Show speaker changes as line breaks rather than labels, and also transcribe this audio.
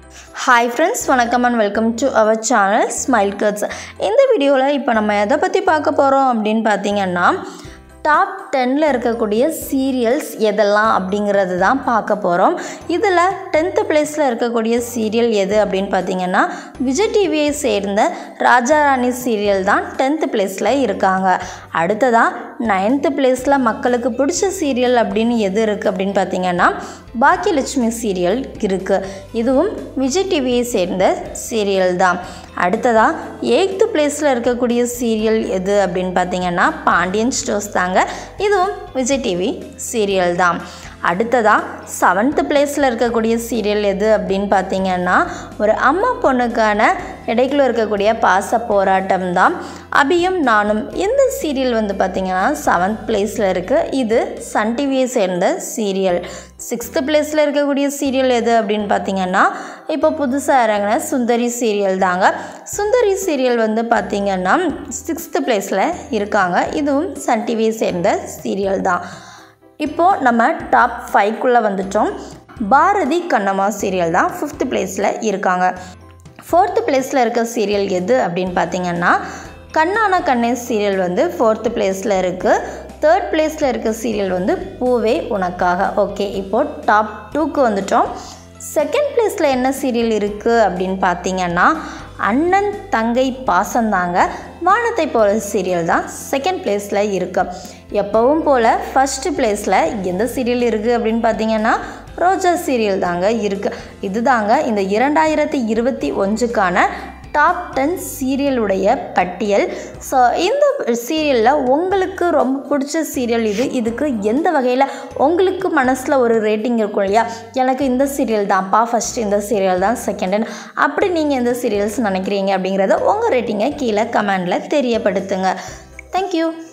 hi friends வணக்கம் and welcome to our channel smile cuts இந்த வீடியோவில் இப்போ நம்ம எதை பற்றி பார்க்க போகிறோம் அப்படின்னு பார்த்தீங்கன்னா டாப் டென்னில் இருக்கக்கூடிய சீரியல்ஸ் எதெல்லாம் அப்படிங்கிறது தான் பார்க்க போகிறோம் இதில் டென்த்து பிளேஸில் இருக்கக்கூடிய சீரியல் எது அப்படின்னு பார்த்தீங்கன்னா விஜய் டிவியை சேர்ந்த ராஜா ராணி சீரியல் தான் டென்த்து பிளேஸில் இருக்காங்க அடுத்ததாக நைன்த்து பிளேஸில் மக்களுக்கு பிடிச்ச சீரியல் அப்படின்னு எது இருக்குது அப்படின்னு பார்த்தீங்கன்னா பாக்கியலட்சுமி சீரியல் இருக்குது இதுவும் விஜய் டிவியை சேர்ந்த சீரியல் தான் அடுத்ததாக எயித்து பிளேஸில் இருக்கக்கூடிய சீரியல் எது அப்படின்னு பார்த்தீங்கன்னா பாண்டியன் ஸ்டோர்ஸ் தாங்க இதுவும் விஜய் டிவி சீரியல் தான் அடுத்ததாக செவன்த்து பிளேஸில் இருக்கக்கூடிய சீரியல் எது அப்படின்னு பார்த்தீங்கன்னா ஒரு அம்மா பொண்ணுக்கான இடைக்குள்ள இருக்கக்கூடிய பாச போராட்டம் தான் அபியும் நானும் இந்த சீரியல் வந்து பார்த்திங்கன்னா செவன்த் பிளேஸில் இருக்குது இது சன் டிவியை சேர்ந்த சீரியல் சிக்ஸ்த்து பிளேஸில் இருக்கக்கூடிய சீரியல் எது அப்படின்னு பார்த்தீங்கன்னா இப்போ புதுசாக இறங்கின சுந்தரி சீரியல் தாங்க சுந்தரி சீரியல் வந்து பார்த்திங்கன்னா சிக்ஸ்த்து பிளேஸில் இருக்காங்க இதுவும் சன் டிவியை சேர்ந்த சீரியல் தான் இப்போது நம்ம டாப் ஃபைவ்க்குள்ளே வந்துட்டோம் பாரதி கண்ணம்மா சீரியல் தான் ஃபிஃப்த்து பிளேஸில் இருக்காங்க ஃபோர்த்து பிளேஸில் இருக்க சீரியல் எது அப்படின்னு பார்த்தீங்கன்னா கண்ணான கண்ணே சீரியல் வந்து ஃபோர்த்து பிளேஸில் இருக்குது தேர்ட் பிளேஸில் இருக்க சீரியல் வந்து பூவே உனக்காக ஓகே இப்போது டாப் டூக்கு வந்துட்டோம் செகண்ட் பிளேஸில் என்ன சீரியல் இருக்குது அப்படின்னு பார்த்தீங்கன்னா அண்ணன் தங்கை பாசந்தாங்க வானத்தை போல சீரியல் தான் செகண்ட் பிளேஸில் இருக்கு எப்பவும் போல் ஃபஸ்ட்டு பிளேஸில் எந்த சீரியல் இருக்குது அப்படின்னு பார்த்தீங்கன்னா ரோஜா சீரியல் தாங்க இருக்குது இதுதாங்க இந்த இரண்டாயிரத்தி இருபத்தி ஒன்றுக்கான டாப் டென் சீரியலுடைய பட்டியல் ஸோ இந்த சீரியலில் உங்களுக்கு ரொம்ப பிடிச்ச சீரியல் இது இதுக்கு எந்த வகையில் உங்களுக்கு மனசில் ஒரு ரேட்டிங் இருக்கும் இல்லையா எனக்கு இந்த சீரியல் தான்ப்பா ஃபஸ்ட்டு இந்த சீரியல் தான் செகண்ட் அப்படி நீங்கள் எந்த சீரியல்ஸ் நினைக்கிறீங்க அப்படிங்கிறத உங்கள் ரேட்டிங்கை கீழே கமெண்டில் தெரியப்படுத்துங்க தேங்க்யூ